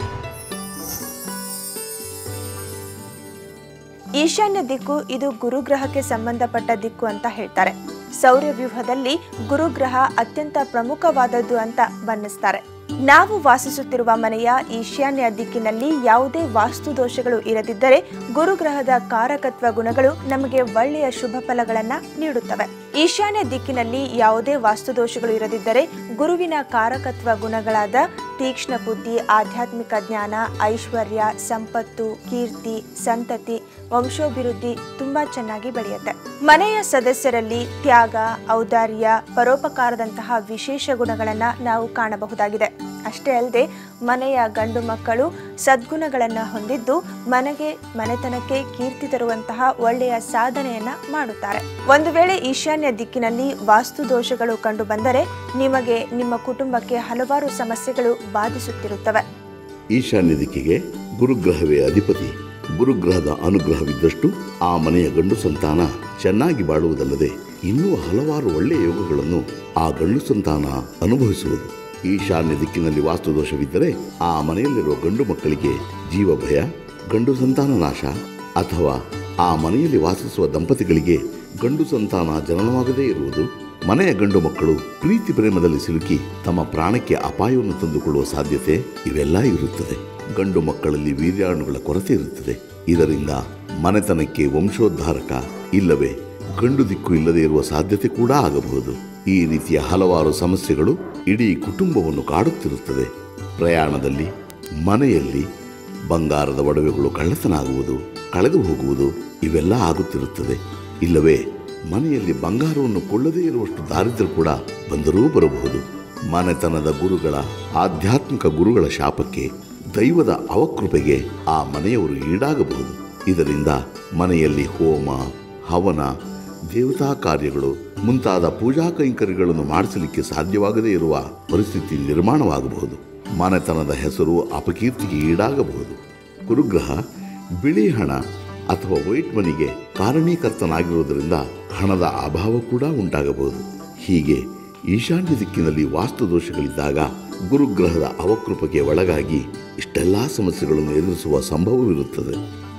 ಈಶಾನ್ಯ ದಿಕ್ಕು ಇದು ಗುರುಗ್ರಹಕ್ಕೆ ಸಂಬಂಧಪಟ್ಟ ದಿಕ್ಕು ಅಂತ ಹೇಳ್ತಾರೆ ಸೌರ್ಯ ವ್ಯೂಹದಲ್ಲಿ ಗುರುಗ್ರಹ ಅತ್ಯಂತ ಪ್ರಮುಖವಾದದ್ದು ಅಂತ ಬಣ್ಣಿಸ್ತಾರೆ ನಾವು ವಾಸಿಸುತ್ತಿರುವ ಮನೆಯ ಈಶಾನ್ಯ ದಿಕ್ಕಿನಲ್ಲಿ ಯಾವುದೇ ವಾಸ್ತು ದೋಷಗಳು ಇರದಿದ್ದರೆ ಗುರುಗ್ರಹದ ಕಾರಕತ್ವ ಗುಣಗಳು ನಮಗೆ ಒಳ್ಳೆಯ ಶುಭ ಫಲಗಳನ್ನ ನೀಡುತ್ತವೆ ಈಶಾನ್ಯ ದಿಕ್ಕಿನಲ್ಲಿ ಯಾವುದೇ ವಾಸ್ತು ದೋಷಗಳು ಇರದಿದ್ದರೆ ಗುರುವಿನ ಕಾರಕತ್ವ ಗುಣಗಳಾದ ತೀಕ್ಷ್ಣ ಬುದ್ಧಿ ಆಧ್ಯಾತ್ಮಿಕ ಜ್ಞಾನ ಐಶ್ವರ್ಯ ಸಂಪತ್ತು ಕೀರ್ತಿ ಸಂತತಿ ವಂಶೋಭಿವೃದ್ಧಿ ತುಂಬಾ ಚೆನ್ನಾಗಿ ಬೆಳೆಯುತ್ತೆ ಮನೆಯ ಸದಸ್ಯರಲ್ಲಿ ತ್ಯಾಗ ಔದಾರ್ಯ ಪರೋಪಕಾರದಂತಹ ವಿಶೇಷ ಗುಣಗಳನ್ನ ನಾವು ಕಾಣಬಹುದಾಗಿದೆ ಅಷ್ಟೇ ಅಲ್ಲದೆ ಮನೆಯ ಗಂಡು ಮಕ್ಕಳು ಸದ್ಗುಣಗಳನ್ನ ಹೊಂದಿದ್ದು ಮನೆಗೆ ಮನೆತನಕ್ಕೆ ಕೀರ್ತಿ ತರುವಂತಹ ಒಳ್ಳೆಯ ಸಾಧನೆಯನ್ನ ಮಾಡುತ್ತಾರೆ ಒಂದು ವೇಳೆ ಈಶಾನ್ಯ ದಿಕ್ಕಿನಲ್ಲಿ ವಾಸ್ತು ದೋಷಗಳು ಕಂಡು ಬಂದರೆ ನಿಮಗೆ ನಿಮ್ಮ ಕುಟುಂಬಕ್ಕೆ ಹಲವಾರು ಸಮಸ್ಯೆಗಳು ಬಾಧಿಸುತ್ತಿರುತ್ತವೆ ಈಶಾನ್ಯ ದಿಕ್ಕಿಗೆ ಗುರುಗ್ರಹವೇ ಅಧಿಪತಿ ಗುರುಗ್ರಹದ ಅನುಗ್ರಹವಿದ್ದಷ್ಟು ಆ ಮನೆಯ ಗಂಡು ಸಂತಾನ ಚೆನ್ನಾಗಿ ಬಾಳುವುದಲ್ಲದೆ ಇನ್ನೂ ಹಲವಾರು ಒಳ್ಳೆಯ ಯೋಗಗಳನ್ನು ಆ ಗಂಡು ಸಂತಾನ ಅನುಭವಿಸುವುದು ಈಶಾನ್ಯ ದಿಕ್ಕಿನಲ್ಲಿ ವಾಸ್ತುದೋಷವಿದ್ದರೆ ಆ ಮನೆಯಲ್ಲಿರುವ ಗಂಡು ಮಕ್ಕಳಿಗೆ ಜೀವ ಭಯ ಗಂಡು ಸಂತಾನ ನಾಶ ಅಥವಾ ಆ ಮನೆಯಲ್ಲಿ ವಾಸಿಸುವ ದಂಪತಿಗಳಿಗೆ ಗಂಡು ಸಂತಾನ ಜನನವಾಗದೇ ಇರುವುದು ಮನೆಯ ಗಂಡು ಮಕ್ಕಳು ಪ್ರೀತಿ ಪ್ರೇಮದಲ್ಲಿ ಸಿಲುಕಿ ತಮ್ಮ ಪ್ರಾಣಕ್ಕೆ ಅಪಾಯವನ್ನು ತಂದುಕೊಳ್ಳುವ ಸಾಧ್ಯತೆ ಇವೆಲ್ಲ ಇರುತ್ತದೆ ಗಂಡು ಮಕ್ಕಳಲ್ಲಿ ವೀರ್ಯಾಣುಗಳ ಕೊರತೆ ಇರುತ್ತದೆ ಇದರಿಂದ ಮನೆತನಕ್ಕೆ ವಂಶೋದ್ಧಾರಕ ಇಲ್ಲವೇ ಗಂಡು ದಿಕ್ಕು ಇಲ್ಲದೆ ಇರುವ ಸಾಧ್ಯತೆ ಕೂಡ ಆಗಬಹುದು ಈ ರೀತಿಯ ಹಲವಾರು ಸಮಸ್ಯೆಗಳು ಇಡೀ ಕುಟುಂಬವನ್ನು ಕಾಡುತ್ತಿರುತ್ತದೆ ಪ್ರಯಾಣದಲ್ಲಿ ಮನೆಯಲ್ಲಿ ಬಂಗಾರದ ಒಡವೆಗಳು ಕಳ್ಳತನ ಆಗುವುದು ಕಳೆದು ಹೋಗುವುದು ಇವೆಲ್ಲ ಆಗುತ್ತಿರುತ್ತದೆ ಇಲ್ಲವೇ ಮನೆಯಲ್ಲಿ ಬಂಗಾರವನ್ನು ಕೊಳ್ಳದೇ ಇರುವಷ್ಟು ದಾರಿದ್ರ್ಯ ಕೂಡ ಬಂದರೂ ಬರಬಹುದು ಮನೆತನದ ಗುರುಗಳ ಆಧ್ಯಾತ್ಮಿಕ ಗುರುಗಳ ಶಾಪಕ್ಕೆ ದೈವದ ಅವಕೃಪೆಗೆ ಆ ಮನೆಯವರು ಈಡಾಗಬಹುದು ಇದರಿಂದ ಮನೆಯಲ್ಲಿ ಹೋಮ ಹವನ ದೇವತಾ ಕಾರ್ಯಗಳು ಮುಂತಾದ ಪೂಜಾ ಕೈಂಕರ್ಯಗಳನ್ನು ಮಾಡಿಸಲಿಕ್ಕೆ ಸಾಧ್ಯವಾಗದೇ ಇರುವ ಪರಿಸ್ಥಿತಿ ನಿರ್ಮಾಣವಾಗಬಹುದು ಮನೆತನದ ಹೆಸರು ಅಪಕೀರ್ತಿಗೆ ಈಡಾಗಬಹುದು ಗುರುಗ್ರಹ ಬಿಳಿ ಹಣ ಅಥವಾ ವೈಟ್ ಮನಿಗೆ ಕಾರಣೀಕರ್ತನಾಗಿರುವುದರಿಂದ ಹಣದ ಅಭಾವ ಕೂಡ ಉಂಟಾಗಬಹುದು ಹೀಗೆ ಈಶಾನ್ಯ ದಿಕ್ಕಿನಲ್ಲಿ ವಾಸ್ತು ದೋಷಗಳಿದ್ದಾಗ ಗುರುಗ್ರಹದ ಅವಕೃಪಕ್ಕೆ ಒಳಗಾಗಿ ಇಷ್ಟೆಲ್ಲಾ ಸಮಸ್ಯೆಗಳನ್ನು ಎದುರಿಸುವ ಸಂಭವವಿರುತ್ತದೆ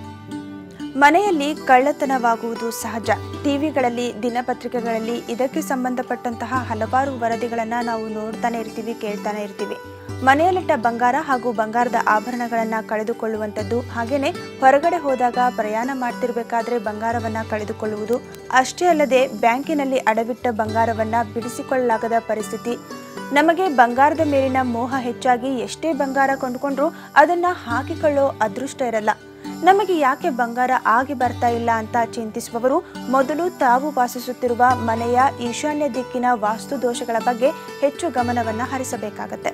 ಮನೆಯಲ್ಲಿ ಕಳ್ಳತನವಾಗುವುದು ಸಹಜ ಟಿವಿಗಳಲ್ಲಿ ದಿನಪತ್ರಿಕೆಗಳಲ್ಲಿ ಇದಕ್ಕೆ ಸಂಬಂಧಪಟ್ಟಂತಹ ಹಲವಾರು ವರದಿಗಳನ್ನು ನಾವು ನೋಡ್ತಾನೆ ಇರ್ತೀವಿ ಕೇಳ್ತಾನೆ ಇರ್ತೀವಿ ಮನೆಯಲ್ಲಿಟ್ಟ ಬಂಗಾರ ಹಾಗೂ ಬಂಗಾರದ ಆಭರಣಗಳನ್ನು ಕಳೆದುಕೊಳ್ಳುವಂಥದ್ದು ಹಾಗೆಯೇ ಹೊರಗಡೆ ಹೋದಾಗ ಪ್ರಯಾಣ ಮಾಡ್ತಿರ್ಬೇಕಾದ್ರೆ ಬಂಗಾರವನ್ನು ಕಳೆದುಕೊಳ್ಳುವುದು ಅಷ್ಟೇ ಅಲ್ಲದೆ ಬ್ಯಾಂಕಿನಲ್ಲಿ ಅಡವಿಟ್ಟ ಬಂಗಾರವನ್ನು ಬಿಡಿಸಿಕೊಳ್ಳಲಾಗದ ಪರಿಸ್ಥಿತಿ ನಮಗೆ ಬಂಗಾರದ ಮೇಲಿನ ಮೋಹ ಹೆಚ್ಚಾಗಿ ಎಷ್ಟೇ ಬಂಗಾರ ಕೊಂಡುಕೊಂಡ್ರೂ ಅದನ್ನ ಹಾಕಿಕೊಳ್ಳೋ ಅದೃಷ್ಟ ಇರಲ್ಲ ನಮಗೆ ಯಾಕೆ ಬಂಗಾರ ಆಗಿ ಬರ್ತಾ ಇಲ್ಲ ಅಂತ ಚಿಂತಿಸುವವರು ಮೊದಲು ತಾವು ವಾಸಿಸುತ್ತಿರುವ ಮನೆಯ ಈಶಾನ್ಯ ದಿಕ್ಕಿನ ವಾಸ್ತು ದೋಷಗಳ ಬಗ್ಗೆ ಹೆಚ್ಚು ಗಮನವನ್ನ ಹರಿಸಬೇಕಾಗತ್ತೆ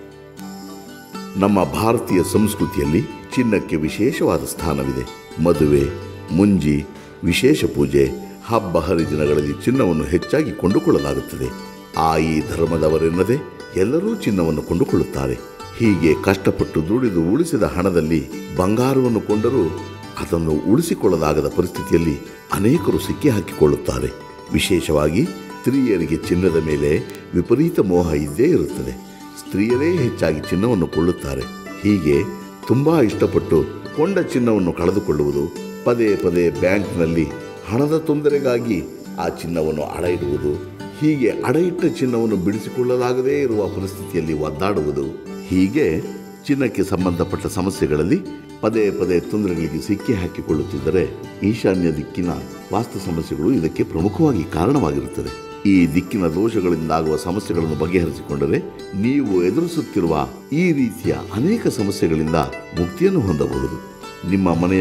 ನಮ್ಮ ಭಾರತೀಯ ಸಂಸ್ಕೃತಿಯಲ್ಲಿ ಚಿನ್ನಕ್ಕೆ ವಿಶೇಷವಾದ ಸ್ಥಾನವಿದೆ ಮದುವೆ ಮುಂಜಿ ವಿಶೇಷ ಪೂಜೆ ಹಬ್ಬ ಹರಿದಿನಗಳಲ್ಲಿ ಚಿನ್ನವನ್ನು ಹೆಚ್ಚಾಗಿ ಕೊಂಡುಕೊಳ್ಳಲಾಗುತ್ತದೆ ಆ ಈ ಧರ್ಮದವರೆನ್ನದೆ ಎಲ್ಲರೂ ಚಿನ್ನವನ್ನು ಕೊಂಡುಕೊಳ್ಳುತ್ತಾರೆ ಹೀಗೆ ಕಷ್ಟಪಟ್ಟು ದುಡಿದು ಉಳಿಸಿದ ಹಣದಲ್ಲಿ ಬಂಗಾರವನ್ನು ಕೊಂಡರೂ ಅದನ್ನು ಉಳಿಸಿಕೊಳ್ಳಲಾಗದ ಪರಿಸ್ಥಿತಿಯಲ್ಲಿ ಅನೇಕರು ಸಿಕ್ಕಿ ಹಾಕಿಕೊಳ್ಳುತ್ತಾರೆ ವಿಶೇಷವಾಗಿ ಸ್ತ್ರೀಯರಿಗೆ ಚಿನ್ನದ ಮೇಲೆ ವಿಪರೀತ ಮೋಹ ಇದ್ದೇ ಇರುತ್ತದೆ ಸ್ತ್ರೀಯರೇ ಹೆಚ್ಚಾಗಿ ಚಿನ್ನವನ್ನು ಕೊಳ್ಳುತ್ತಾರೆ ಹೀಗೆ ತುಂಬಾ ಇಷ್ಟಪಟ್ಟು ಕೊಂಡ ಚಿನ್ನವನ್ನು ಕಳೆದುಕೊಳ್ಳುವುದು ಪದೇ ಪದೇ ಬ್ಯಾಂಕ್ನಲ್ಲಿ ಹಣದ ತೊಂದರೆಗಾಗಿ ಆ ಚಿನ್ನವನ್ನು ಅಡ ಇಡುವುದು ಹೀಗೆ ಅಡ ಇಟ್ಟ ಚಿನ್ನವನ್ನು ಬಿಡಿಸಿಕೊಳ್ಳಲಾಗದೇ ಇರುವ ಪರಿಸ್ಥಿತಿಯಲ್ಲಿ ಒದ್ದಾಡುವುದು ಹೀಗೆ ಚಿನ್ನಕ್ಕೆ ಸಂಬಂಧಪಟ್ಟ ಸಮಸ್ಯೆಗಳಲ್ಲಿ ಪದೇ ಪದೇ ತೊಂದರೆಗಳಿಗೆ ಸಿಕ್ಕಿ ಹಾಕಿಕೊಳ್ಳುತ್ತಿದ್ದರೆ ಈಶಾನ್ಯ ದಿಕ್ಕಿನ ವಾಸ್ತು ಸಮಸ್ಯೆಗಳು ಇದಕ್ಕೆ ಪ್ರಮುಖವಾಗಿ ಕಾರಣವಾಗಿರುತ್ತದೆ ಈ ದಿಕ್ಕಿನ ದೋಷಗಳಿಂದಾಗುವ ಸಮಸ್ಯೆಗಳನ್ನು ಬಗೆಹರಿಸಿಕೊಂಡರೆ ನೀವು ಎದುರಿಸುತ್ತಿರುವ ಈ ರೀತಿಯ ಅನೇಕ ಸಮಸ್ಯೆಗಳಿಂದ ಮುಕ್ತಿಯನ್ನು ಹೊಂದಬಹುದು ನಿಮ್ಮ ಮನೆಯ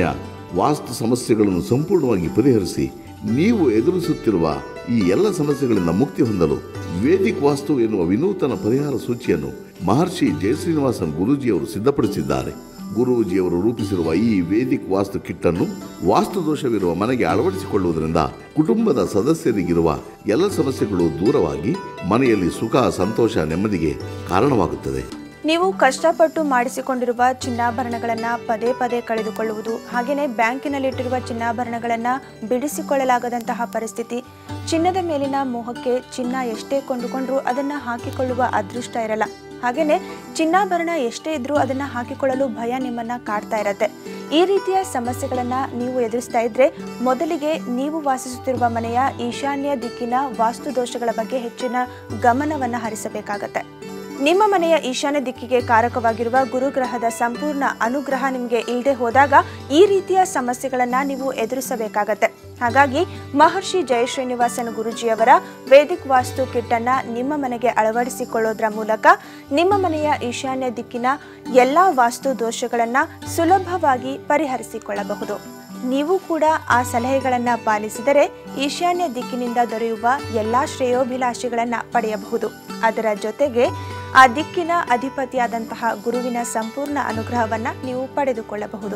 ವಾಸ್ತು ಸಮಸ್ಯೆಗಳನ್ನು ಸಂಪೂರ್ಣವಾಗಿ ಪರಿಹರಿಸಿ ನೀವು ಎದುರಿಸುತ್ತಿರುವ ಈ ಎಲ್ಲ ಸಮಸ್ಯೆಗಳಿಂದ ಮುಕ್ತಿ ಹೊಂದಲು ವೇದಿಕ್ ವಾಸ್ತು ಎನ್ನುವ ವಿನೂತನ ಪರಿಹಾರ ಸೂಚಿಯನ್ನು ಮಹರ್ಷಿ ಜಯಶ್ರೀನಿವಾಸನ್ ಗುರೂಜಿಯವರು ಸಿದ್ಧಪಡಿಸಿದ್ದಾರೆ ಗುರೂಜಿಯವರು ರೂಪಿಸಿರುವ ಈ ವೇದಿಕ್ ವಾಸ್ತು ಕಿಟ್ಟನ್ನು ವಾಸ್ತು ದೋಷವಿರುವ ಮನೆಗೆ ಅಳವಡಿಸಿಕೊಳ್ಳುವುದರಿಂದ ಕುಟುಂಬದ ಸದಸ್ಯರಿಗಿರುವ ಎಲ್ಲ ಸಮಸ್ಯೆಗಳು ದೂರವಾಗಿ ಮನೆಯಲ್ಲಿ ಸುಖ ಸಂತೋಷ ನೆಮ್ಮದಿಗೆ ಕಾರಣವಾಗುತ್ತದೆ ನೀವು ಕಷ್ಟಪಟ್ಟು ಮಾಡಿಸಿಕೊಂಡಿರುವ ಚಿನ್ನಾಭರಣಗಳನ್ನು ಪದೇ ಪದೇ ಕಳೆದುಕೊಳ್ಳುವುದು ಹಾಗೆಯೇ ಬ್ಯಾಂಕಿನಲ್ಲಿಟ್ಟಿರುವ ಚಿನ್ನಾಭರಣಗಳನ್ನು ಬಿಡಿಸಿಕೊಳ್ಳಲಾಗದಂತಹ ಪರಿಸ್ಥಿತಿ ಚಿನ್ನದ ಮೇಲಿನ ಮೋಹಕ್ಕೆ ಚಿನ್ನ ಎಷ್ಟೇ ಕೊಂಡುಕೊಂಡ್ರೂ ಅದನ್ನು ಹಾಕಿಕೊಳ್ಳುವ ಅದೃಷ್ಟ ಇರಲ್ಲ ಹಾಗೆಯೇ ಚಿನ್ನಾಭರಣ ಎಷ್ಟೇ ಇದ್ರೂ ಅದನ್ನು ಹಾಕಿಕೊಳ್ಳಲು ಭಯ ನಿಮ್ಮನ್ನ ಕಾಡ್ತಾ ಇರತ್ತೆ ಈ ರೀತಿಯ ಸಮಸ್ಯೆಗಳನ್ನ ನೀವು ಎದುರಿಸ್ತಾ ಇದ್ರೆ ಮೊದಲಿಗೆ ನೀವು ವಾಸಿಸುತ್ತಿರುವ ಮನೆಯ ಈಶಾನ್ಯ ದಿಕ್ಕಿನ ವಾಸ್ತು ದೋಷಗಳ ಬಗ್ಗೆ ಹೆಚ್ಚಿನ ಗಮನವನ್ನ ಹರಿಸಬೇಕಾಗತ್ತೆ ನಿಮ್ಮ ಮನೆಯ ಈಶಾನ್ಯ ದಿಕ್ಕಿಗೆ ಕಾರಕವಾಗಿರುವ ಗುರುಗ್ರಹದ ಸಂಪೂರ್ಣ ಅನುಗ್ರಹ ನಿಮಗೆ ಇಲ್ಲದೆ ಹೋದಾಗ ಈ ರೀತಿಯ ಸಮಸ್ಯೆಗಳನ್ನ ನೀವು ಎದುರಿಸಬೇಕಾಗತ್ತೆ ಹಾಗಾಗಿ ಮಹರ್ಷಿ ಜಯಶ್ರೀನಿವಾಸನ್ ಗುರುಜಿಯವರ ವೇದಿಕ್ ವಾಸ್ತು ಕಿಟ್ಟನ್ನ ನಿಮ್ಮ ಮನೆಗೆ ಅಳವಡಿಸಿಕೊಳ್ಳೋದ್ರ ಮೂಲಕ ನಿಮ್ಮ ಮನೆಯ ಈಶಾನ್ಯ ದಿಕ್ಕಿನ ಎಲ್ಲಾ ವಾಸ್ತು ದೋಷಗಳನ್ನ ಸುಲಭವಾಗಿ ಪರಿಹರಿಸಿಕೊಳ್ಳಬಹುದು ನೀವು ಕೂಡ ಆ ಸಲಹೆಗಳನ್ನು ಪಾಲಿಸಿದರೆ ಈಶಾನ್ಯ ದಿಕ್ಕಿನಿಂದ ದೊರೆಯುವ ಎಲ್ಲಾ ಶ್ರೇಯೋಭಿಲಾಷಿಗಳನ್ನ ಪಡೆಯಬಹುದು ಅದರ ಜೊತೆಗೆ ಆ ದಿಕ್ಕಿನ ಅಧಿಪತಿಯಾದಂತಹ ಗುರುವಿನ ಸಂಪೂರ್ಣ ಅನುಗ್ರಹವನ್ನ ನೀವು ಪಡೆದುಕೊಳ್ಳಬಹುದು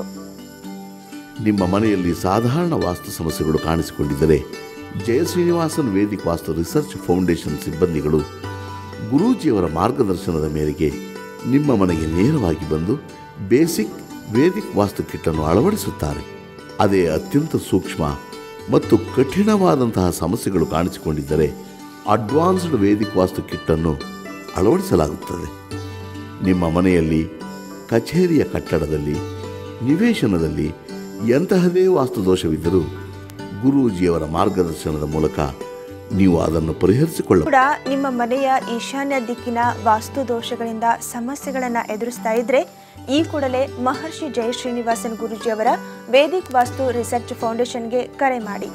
ನಿಮ್ಮ ಮನೆಯಲ್ಲಿ ಸಾಧಾರಣ ವಾಸ್ತು ಸಮಸ್ಯೆಗಳು ಕಾಣಿಸಿಕೊಂಡಿದ್ದರೆ Jaya Srinivasan Vedic Vastu research foundation ಸಿಬ್ಬಂದಿಗಳು ಗುರೂಜಿಯವರ ಮಾರ್ಗದರ್ಶನದ ಮೇರೆಗೆ ನಿಮ್ಮ ಮನೆಗೆ ನೇರವಾಗಿ ಬಂದು ಬೇಸಿಕ್ ವೇದಿಕ್ ವಾಸ್ತು ಕಿಟ್ಟನ್ನು ಅಳವಡಿಸುತ್ತಾರೆ ಅದೇ ಅತ್ಯಂತ ಸೂಕ್ಷ್ಮ ಮತ್ತು ಕಠಿಣವಾದಂತಹ ಸಮಸ್ಯೆಗಳು ಕಾಣಿಸಿಕೊಂಡಿದ್ದರೆ ಅಡ್ವಾನ್ಸ್ಡ್ ವೇದಿಕ್ ವಾಸ್ತು ಕಿಟ್ಟನ್ನು ಅಳವಡಿಸಲಾಗುತ್ತದೆ ನಿಮ್ಮ ಮನೆಯಲ್ಲಿ ಕಚೇರಿಯ ಕಟ್ಟಡದಲ್ಲಿ ನಿವೇಶನದಲ್ಲಿ ಎಂತಹದೇ ವಾಸ್ತು ದೋಷವಿದ್ದರೂ ಗುರೂಜಿಯವರ ಮಾರ್ಗದರ್ಶನದ ಮೂಲಕ ನೀವು ಅದನ್ನು ಪರಿಹರಿಸಿಕೊಳ್ಳ ಕೂಡ ನಿಮ್ಮ ಮನೆಯ ಈಶಾನ್ಯ ದಿಕ್ಕಿನ ವಾಸ್ತು ದೋಷಗಳಿಂದ ಸಮಸ್ಯೆಗಳನ್ನ ಎದುರಿಸ್ತಾ ಇದ್ರೆ ಈ ಕೂಡಲೇ ಮಹರ್ಷಿ ಜಯ ಶ್ರೀನಿವಾಸನ್ ಗುರುಜಿಯವರ ವೇದಿಕ್ ವಾಸ್ತು ರಿಸರ್ಚ್ ಫೌಂಡೇಶನ್ಗೆ ಕರೆ ಮಾಡಿ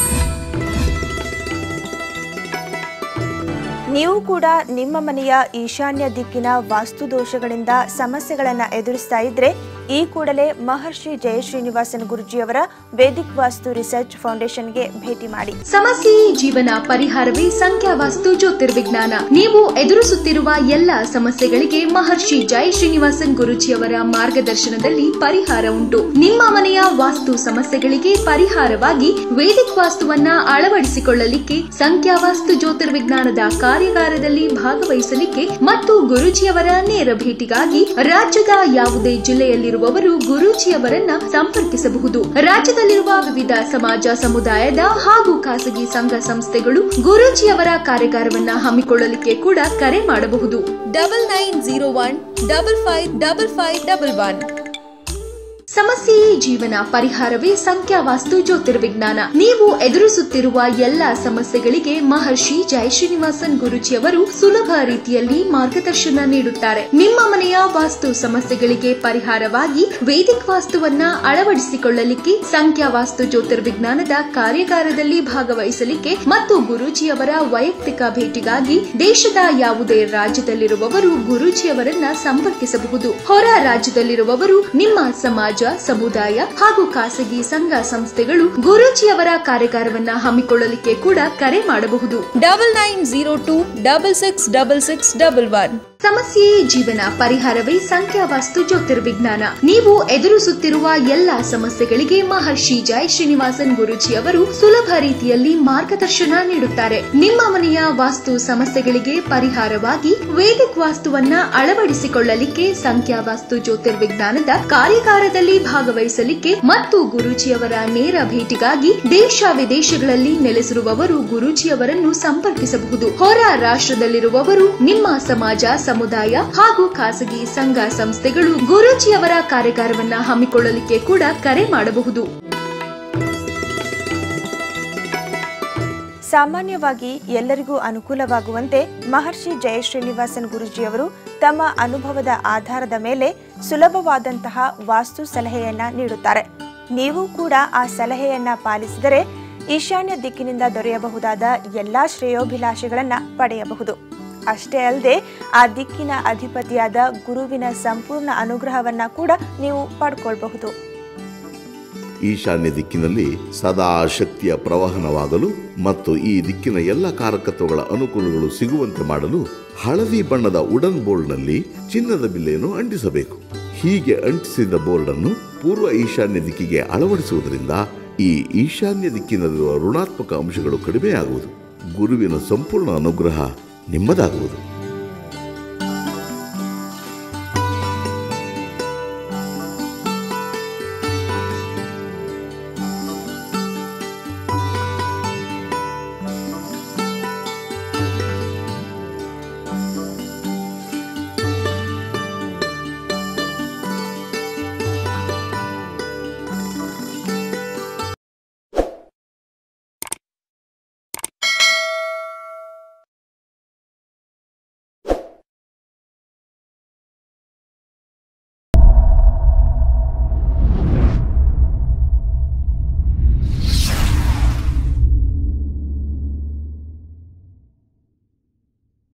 ನೀವು ಕೂಡ ನಿಮ್ಮ ಮನೆಯ ಈಶಾನ್ಯ ದಿಕ್ಕಿನ ವಾಸ್ತು ದೋಷಗಳಿಂದ ಸಮಸ್ಯೆಗಳನ್ನ ಎದುರಿಸ್ತಾ ಇದ್ರೆ ಈ ಕೂಡಲೇ ಮಹರ್ಷಿ ಜಯ ಶ್ರೀನಿವಾಸನ್ ಗುರುಜಿಯವರ ವೇದಿಕ್ ವಾಸ್ತು ರಿಸರ್ಚ್ ಫೌಂಡೇಶನ್ಗೆ ಭೇಟಿ ಮಾಡಿ ಸಮಸ್ಯೆ ಜೀವನ ಪರಿಹಾರವೇ ಸಂಖ್ಯಾವಾಸ್ತು ಜ್ಯೋತಿರ್ವಿಜ್ಞಾನ ನೀವು ಎದುರಿಸುತ್ತಿರುವ ಎಲ್ಲ ಸಮಸ್ಯೆಗಳಿಗೆ ಮಹರ್ಷಿ ಜೈ ಶ್ರೀನಿವಾಸನ್ ಗುರುಜಿಯವರ ಮಾರ್ಗದರ್ಶನದಲ್ಲಿ ಪರಿಹಾರ ಉಂಟು ನಿಮ್ಮ ಮನೆಯ ವಾಸ್ತು ಸಮಸ್ಯೆಗಳಿಗೆ ಪರಿಹಾರವಾಗಿ ವೇದಿಕ್ ವಾಸ್ತುವನ್ನ ಅಳವಡಿಸಿಕೊಳ್ಳಲಿಕ್ಕೆ ಸಂಖ್ಯಾವಾಸ್ತು ಜ್ಯೋತಿರ್ವಿಜ್ಞಾನದ ಕಾರ್ಯಾಗಾರದಲ್ಲಿ ಭಾಗವಹಿಸಲಿಕ್ಕೆ ಮತ್ತು ಗುರುಜಿಯವರ ನೇರ ಭೇಟಿಗಾಗಿ ರಾಜ್ಯದ ಯಾವುದೇ ಜಿಲ್ಲೆಯಲ್ಲಿರುವವರು ಗುರೂಜಿಯವರನ್ನ ಸಂಪರ್ಕಿಸಬಹುದು ರಾಜ್ಯದಲ್ಲಿರುವ ವಿವಿಧ ಸಮಾಜ ಸಮುದಾಯದ ಹಾಗೂ ಖಾಸಗಿ ಸಂಘ ಸಂಸ್ಥೆಗಳು ಗುರೂಜಿಯವರ ಕಾರ್ಯಾಗಾರವನ್ನ ಹಮ್ಮಿಕೊಳ್ಳಲಿಕ್ಕೆ ಕೂಡ ಕರೆ ಮಾಡಬಹುದು double nine zero one double five double five double one ಸಮಸ್ಯೆಯೇ ಜೀವನ ಪರಿಹಾರವೇ ಸಂಖ್ಯಾವಾಸ್ತು ಜ್ಯೋತಿರ್ವಿಜ್ಞಾನ ನೀವು ಎದುರಿಸುತ್ತಿರುವ ಎಲ್ಲ ಸಮಸ್ಯೆಗಳಿಗೆ ಮಹರ್ಷಿ ಜಯ ಶ್ರೀನಿವಾಸನ್ ಗುರುಜಿಯವರು ಸುಲಭ ರೀತಿಯಲ್ಲಿ ಮಾರ್ಗದರ್ಶನ ನೀಡುತ್ತಾರೆ ನಿಮ್ಮ ಮನೆಯ ವಾಸ್ತು ಸಮಸ್ಯೆಗಳಿಗೆ ಪರಿಹಾರವಾಗಿ ವೇದಿಕ್ ವಾಸ್ತುವನ್ನ ಅಳವಡಿಸಿಕೊಳ್ಳಲಿಕ್ಕೆ ಸಂಖ್ಯಾವಾಸ್ತು ಜ್ಯೋತಿರ್ವಿಜ್ಞಾನದ ಕಾರ್ಯಾಗಾರದಲ್ಲಿ ಭಾಗವಹಿಸಲಿಕ್ಕೆ ಮತ್ತು ಗುರೂಜಿಯವರ ವೈಯಕ್ತಿಕ ಭೇಟಿಗಾಗಿ ದೇಶದ ಯಾವುದೇ ರಾಜ್ಯದಲ್ಲಿರುವವರು ಗುರೂಜಿಯವರನ್ನ ಸಂಪರ್ಕಿಸಬಹುದು ಹೊರ ರಾಜ್ಯದಲ್ಲಿರುವವರು ನಿಮ್ಮ ಸಮಾಜ ಸಮುದಾಯ ಹಾಗೂ ಖಾಸಗಿ ಸಂಘ ಸಂಸ್ಥೆಗಳು ಗುರೂಜಿಯವರ ಕಾರ್ಯಾಗಾರವನ್ನ ಹಮ್ಮಿಕೊಳ್ಳಲಿಕ್ಕೆ ಕೂಡ ಕರೆ ಮಾಡಬಹುದು double nine zero two double six double six double one ಸಮಸ್ಯೆಯೇ ಜೀವನ ಪರಿಹಾರವೇ ಸಂಖ್ಯಾವಾಸ್ತು ಜ್ಯೋತಿರ್ವಿಜ್ಞಾನ ನೀವು ಎದುರಿಸುತ್ತಿರುವ ಎಲ್ಲ ಸಮಸ್ಯೆಗಳಿಗೆ ಮಹರ್ಷಿ ಜೈ ಶ್ರೀನಿವಾಸನ್ ಗುರುಜಿ ಅವರು ಸುಲಭ ರೀತಿಯಲ್ಲಿ ಮಾರ್ಗದರ್ಶನ ನೀಡುತ್ತಾರೆ ನಿಮ್ಮ ಮನೆಯ ವಾಸ್ತು ಸಮಸ್ಯೆಗಳಿಗೆ ಪರಿಹಾರವಾಗಿ ವೇದಿಕ್ ವಾಸ್ತುವನ್ನ ಅಳವಡಿಸಿಕೊಳ್ಳಲಿಕ್ಕೆ ಸಂಖ್ಯಾವಾಸ್ತು ಜ್ಯೋತಿರ್ವಿಜ್ಞಾನದ ಕಾರ್ಯಾಗಾರದಲ್ಲಿ ಭಾಗವಹಿಸಲಿಕ್ಕೆ ಮತ್ತು ಗುರೂಜಿಯವರ ನೇರ ಭೇಟಿಗಾಗಿ ದೇಶ ವಿದೇಶಗಳಲ್ಲಿ ನೆಲೆಸಿರುವವರು ಗುರೂಜಿಯವರನ್ನು ಸಂಪರ್ಕಿಸಬಹುದು ಹೊರ ರಾಷ್ಟ್ರದಲ್ಲಿರುವವರು ನಿಮ್ಮ ಸಮಾಜ ಸಮುದಾಯ ಹಾಗೂ ಖಾಸಗಿ ಸಂಘ ಸಂಸ್ಥೆಗಳು ಗುರೂಜಿಯವರ ಕಾರ್ಯಾಗಾರವನ್ನ ಹಮ್ಮಿಕೊಳ್ಳಲಿಕ್ಕೆ ಕೂಡ ಕರೆ ಮಾಡಬಹುದು ಸಾಮಾನ್ಯವಾಗಿ ಎಲ್ಲರಿಗೂ ಅನುಕೂಲವಾಗುವಂತೆ ಮಹರ್ಷಿ ಜಯ ಶ್ರೀನಿವಾಸನ್ ಗುರುಜಿಯವರು ತಮ್ಮ ಅನುಭವದ ಆಧಾರದ ಮೇಲೆ ಸುಲಭವಾದಂತಹ ವಾಸ್ತು ಸಲಹೆಯನ್ನ ನೀಡುತ್ತಾರೆ ನೀವು ಕೂಡ ಆ ಸಲಹೆಯನ್ನ ಪಾಲಿಸಿದರೆ ಈಶಾನ್ಯ ದಿಕ್ಕಿನಿಂದ ದೊರೆಯಬಹುದಾದ ಎಲ್ಲಾ ಶ್ರೇಯೋಭಿಲಾಷೆಗಳನ್ನ ಪಡೆಯಬಹುದು ಅಷ್ಟೇ ಅಲ್ಲದೆ ಆ ದಿಕ್ಕಿನ ಅಧಿಪತಿಯಾದ ಗುರುವಿನ ಸಂಪೂರ್ಣ ಅನುಗ್ರಹವನ್ನ ಕೂಡ ನೀವು ಪಡ್ಕೊಳ್ಬಹುದು ಈಶಾನ್ಯ ದಿಕ್ಕಿನಲ್ಲಿ ಸದಾ ಶಕ್ತಿಯ ಪ್ರವಹನವಾಗಲು ಮತ್ತು ಈ ದಿಕ್ಕಿನ ಎಲ್ಲ ಕಾರಕತ್ವಗಳ ಅನುಕೂಲಗಳು ಸಿಗುವಂತೆ ಮಾಡಲು ಹಳದಿ ಬಣ್ಣದ ಉಡನ್ ಬೋರ್ಡ್ನಲ್ಲಿ ಚಿನ್ನದ ಬಿಲ್ಲೆಯನ್ನು ಅಂಟಿಸಬೇಕು ಹೀಗೆ ಅಂಟಿಸಿದ ಬೋರ್ಡ್ ಅನ್ನು ಪೂರ್ವ ಈಶಾನ್ಯ ದಿಕ್ಕಿಗೆ ಅಳವಡಿಸುವುದರಿಂದ ಈ ಈಶಾನ್ಯ ದಿಕ್ಕಿನಲ್ಲಿರುವ ಋಣಾತ್ಮಕ ಅಂಶಗಳು ಕಡಿಮೆಯಾಗುವುದು ಗುರುವಿನ ಸಂಪೂರ್ಣ ಅನುಗ್ರಹ ನಿಮ್ಮದಾಗುವುದು